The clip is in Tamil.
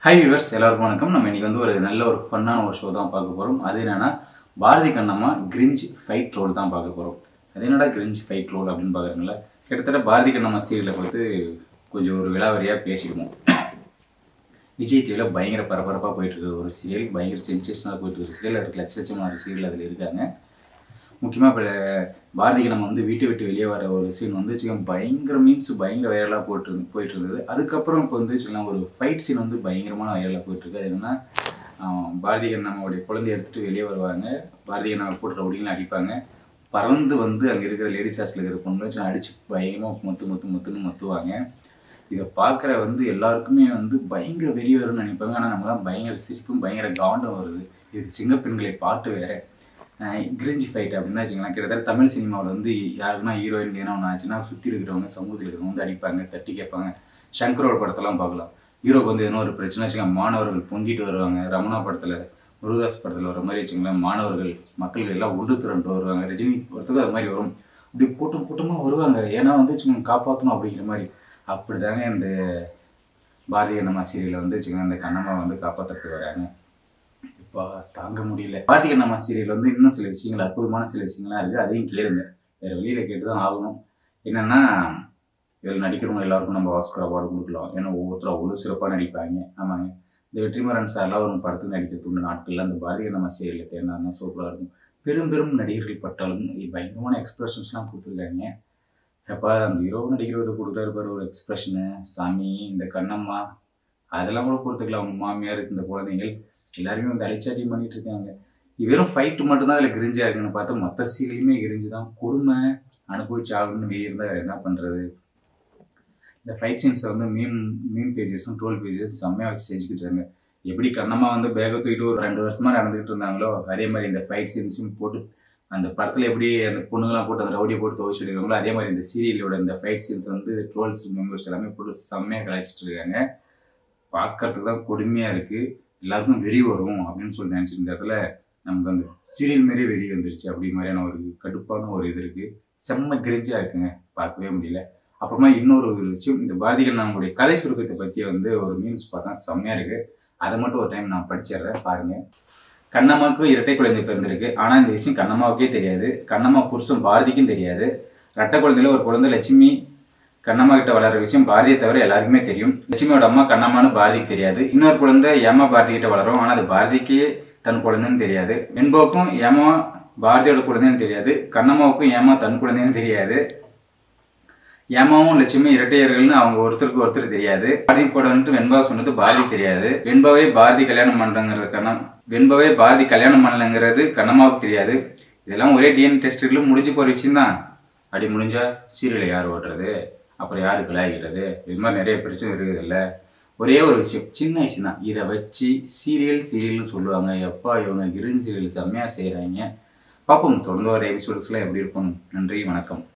ஹை விவர்ஸ் எல்லாருக்கும் வணக்கம் நம்ம இன்னைக்கு வந்து ஒரு நல்ல ஒரு ஃபன்னான ஒரு ஷோ தான் பார்க்க போகிறோம் அது என்னன்னா Bharathi Kannamma cringe fight roll தான் பார்க்க போகிறோம் அது என்னடா கிரிஞ்ச் ஃபைட் ரோல் அப்படின்னு பார்க்குறீங்களா கிட்டத்தட்ட பாரதி கண்ணம்மா சீரியலை பார்த்து கொஞ்சம் ஒரு விலாவரியாக பேசிடுவோம் விஜய் டிவியில் பயங்கர பரபரப்பாக போயிட்டு இருக்க ஒரு சீரியல் பயங்கர சென்சேஷனாக போயிட்டு இருக்க சீரியல் அதுக்கு லட்ச லட்சமான சீரியல் அதில் இருக்காங்க முக்கியமாக இப்போ பாரதிக்கு நம்ம வந்து வீட்டை விட்டு வெளியே வர ஒரு சீன் வந்து வச்சுக்கோங்க பயங்கர மீம்ஸ் பயங்கர வைரலாக போட்டு போயிட்டு இருந்தது அதுக்கப்புறம் இப்போ வந்து வச்சுக்கலாம் ஒரு ஃபைட் சீன் வந்து பயங்கரமான வைரலாக போயிட்டு இருக்கு அது என்னன்னா ஆஹ் பாரதி நம்மளுடைய குழந்தைய எடுத்துட்டு வெளியே வருவாங்க பாரதி நம்ம போட்டு ரவுடிங்களாம் அடிப்பாங்க பறந்து வந்து அங்கே இருக்கிற லேடிஸ் ஹாஸ்டலில் இருக்கிற பொண்ணு வச்சு அடிச்சு பயங்கரமாக மொத்து மொத்து மொத்துன்னு மொத்துவாங்க இதை பார்க்குற வந்து எல்லாருக்குமே வந்து பயங்கர வெறி வரும்னு நினைப்பாங்க ஆனால் நம்மளாம் பயங்கர சிரிப்பும் பயங்கர காண்டும் வருது இதுக்கு சிங்கப்பெண்களை பாட்டு வேற கிரிஞ்சி ஃபைட் அப்படின்னா வச்சுக்கலாம் கிட்டத்தட்ட தமிழ் சினிமாவில் வந்து யாருக்குன்னா ஹீரோயின் ஏன்னா ஒன்று ஆச்சுன்னா சுற்றி இருக்கிறவங்க சமூகத்தில் இருக்கிறவங்க வந்து அடிப்பாங்க தட்டி கேட்பாங்க சங்கரோட படத்தெல்லாம் பார்க்கலாம் ஹீரோக்கு வந்து எதனா ஒரு பிரச்சனை வச்சுக்கோங்க மாணவர்கள் பொங்கிட்டு வருவாங்க ரமணா படத்தில் முருகதாஸ் படத்தில் வர மாதிரி வச்சுங்களேன் மாணவர்கள் மக்கள் எல்லாம் ஒன்று திரண்டு வருவாங்க ரஜினி படத்துக்கு அது மாதிரி வரும் இப்படி கூட்டம் கூட்டமாக வருவாங்க ஏன்னா வந்து வச்சுக்கோங்க காப்பாற்றணும் அப்படிங்கிற மாதிரி அப்படி தாங்க இந்த பாரதிய நம்ம சீரியலில் வந்து வச்சுக்கோங்க இந்த கண்ணம்மா வந்து காப்பாற்றுறதுக்கு வராங்க இப்போ தாங்க முடியல பாட்டி கண்ணம்மா சீரியல் வந்து இன்னும் சில விஷயங்கள் அற்புதமான சில விஷயங்கள்லாம் இருக்குது அதையும் கேளுங்க வேறு வெளியில் கேட்டு தான் ஆகணும் என்னென்னா இதில் நடிக்கிறவங்க எல்லாருக்கும் நம்ம ஆஸ்கர் அவார்டு கொடுக்கலாம் ஏன்னா ஒவ்வொருத்தரும் அவ்வளோ சிறப்பாக நடிப்பாங்க ஆமாங்க இந்த வெற்றிமாறன் சார்லாம் ஒரு படத்துக்கு நடிக்கிறது உண்டு நாட்களில் அந்த பாரதிய கண்ணம்மா சீரியலில் தேர்ந்தாருன்னா சூப்பராக இருக்கும் பெரும் பெரும் நடிகர்கள் பட்டாலும் பயங்கரமான எக்ஸ்பிரஷன்ஸ்லாம் கொடுத்துருக்காங்க எப்பா அந்த ஹீரோ நடிக்கிறவர் கொடுக்குறாரு பாரு ஒரு எக்ஸ்பிரஷனு சாமி இந்த கண்ணம்மா அதெல்லாம் கூட கொடுத்துக்கலாம் அவங்க மாமியார் இந்த குழந்தைகள் எல்லாருமே வந்து அழிச்சாட்டி பண்ணிட்டு இருக்காங்க இது வெறும் ஃபைட்டு மட்டும்தான் அதில் கிரிஞ்சா இருக்குன்னு பார்த்தா மொத்த சீரியலுமே கிரிஞ்சு தான் கொடுமை அனுபவிச்சு ஆகணும்னு வெளியே இருந்தால் என்ன பண்ணுறது இந்த ஃபைட் சீன்ஸை வந்து மீன் மீன் பேஜஸும் டுவெல் பேஜஸ் செம்மையாக வச்சு செஞ்சுக்கிட்டு இருக்காங்க எப்படி கண்ணம்மா வந்து பேக தூக்கிட்டு ஒரு ரெண்டு வருஷமா நடந்துகிட்டு இருந்தாங்களோ அதே மாதிரி இந்த ஃபைட் சீன்ஸும் போட்டு அந்த படத்தில் எப்படி அந்த பொண்ணுங்களாம் போட்டு அந்த ரவுடியை போட்டு துவச்சு எடுக்கிறாங்களோ அதே மாதிரி இந்த சீரியலோட இந்த ஃபைட் சீன்ஸ் வந்து ட்ரோல்ஸ் மெம்பர்ஸ் எல்லாமே போட்டு செம்மையாக கலாய்ச்சிட்டு இருக்காங்க பார்க்கறதுக்கு தான் கொடுமையாக இருக்குது எல்லாருக்கும் வெறி வரும் அப்படின்னு சொல்லி நினச்சிட்டு இடத்துல நமக்கு அந்த சீரியல் மாரியே வெறி வந்துருச்சு அப்படி மாதிரியான ஒரு கடுப்பான ஒரு இது இருக்குது செம்ம கிரிஞ்சாக இருக்குங்க பார்க்கவே முடியல அப்புறமா இன்னொரு ஒரு விஷயம் இந்த பாரதிகள் நம்மளுடைய கதை சுருக்கத்தை பற்றி வந்து ஒரு மீன்ஸ் பார்த்தா செம்மையாக இருக்குது அதை மட்டும் ஒரு டைம் நான் படிச்சிடுறேன் பாருங்கள் கண்ணம்மாவுக்கு இரட்டை குழந்தை பிறந்திருக்கு ஆனால் இந்த விஷயம் கண்ணம்மாவுக்கே தெரியாது கண்ணம்மா புருஷன் பாரதிக்கும் தெரியாது ரெட்டை குழந்தையில ஒரு குழந்தை லட்சுமி கண்ணம்மா கிட்ட வளர்ற விஷயம் பாரதியை தவிர எல்லாருக்குமே தெரியும் லட்சுமியோட அம்மா கண்ணம்மான்னு பாரதிக்கு தெரியாது இன்னொரு குழந்தை ஏமா பாரதி கிட்ட வளரும் ஆனால் அது பாரதிக்கே தன் குழந்தைன்னு தெரியாது வெண்போக்கும் ஏமா பாரதியோட குழந்தைன்னு தெரியாது கண்ணம்மாவுக்கும் ஏமா தன் குழந்தைன்னு தெரியாது ஏமாவும் லட்சுமி இரட்டையர்கள்னு அவங்க ஒருத்தருக்கு ஒருத்தர் தெரியாது பாரதி போடன்ட்டு வெண்பா சொன்னது பாரதி தெரியாது வெண்பாவை பாரதி கல்யாணம் பண்றங்கிறது கண்ணம் வெண்பாவை பாரதி கல்யாணம் பண்ணலங்கிறது கண்ணம்மாவுக்கு தெரியாது இதெல்லாம் ஒரே டிஎன் டெஸ்ட்டுகளும் முடிஞ்சு போகிற விஷயம் தான் அப்படி முடிஞ்சா சீரியலை யார் ஓட்டுறது அப்புறம் யாரு கலாய்க்கிறது இது மாதிரி நிறைய பிரச்சனை இருக்குது இல்லை ஒரே ஒரு விஷயம் சின்ன விஷயம் தான் இதை வச்சு சீரியல் சீரியல்னு சொல்லுவாங்க எப்பா இவங்க கிரீன் சீரியல் செம்மையாக செய்கிறாங்க பார்ப்போம் தொடர்ந்து வர எபிசோட்ஸ்லாம் எப்படி இருக்கும் நன்றி வணக்கம்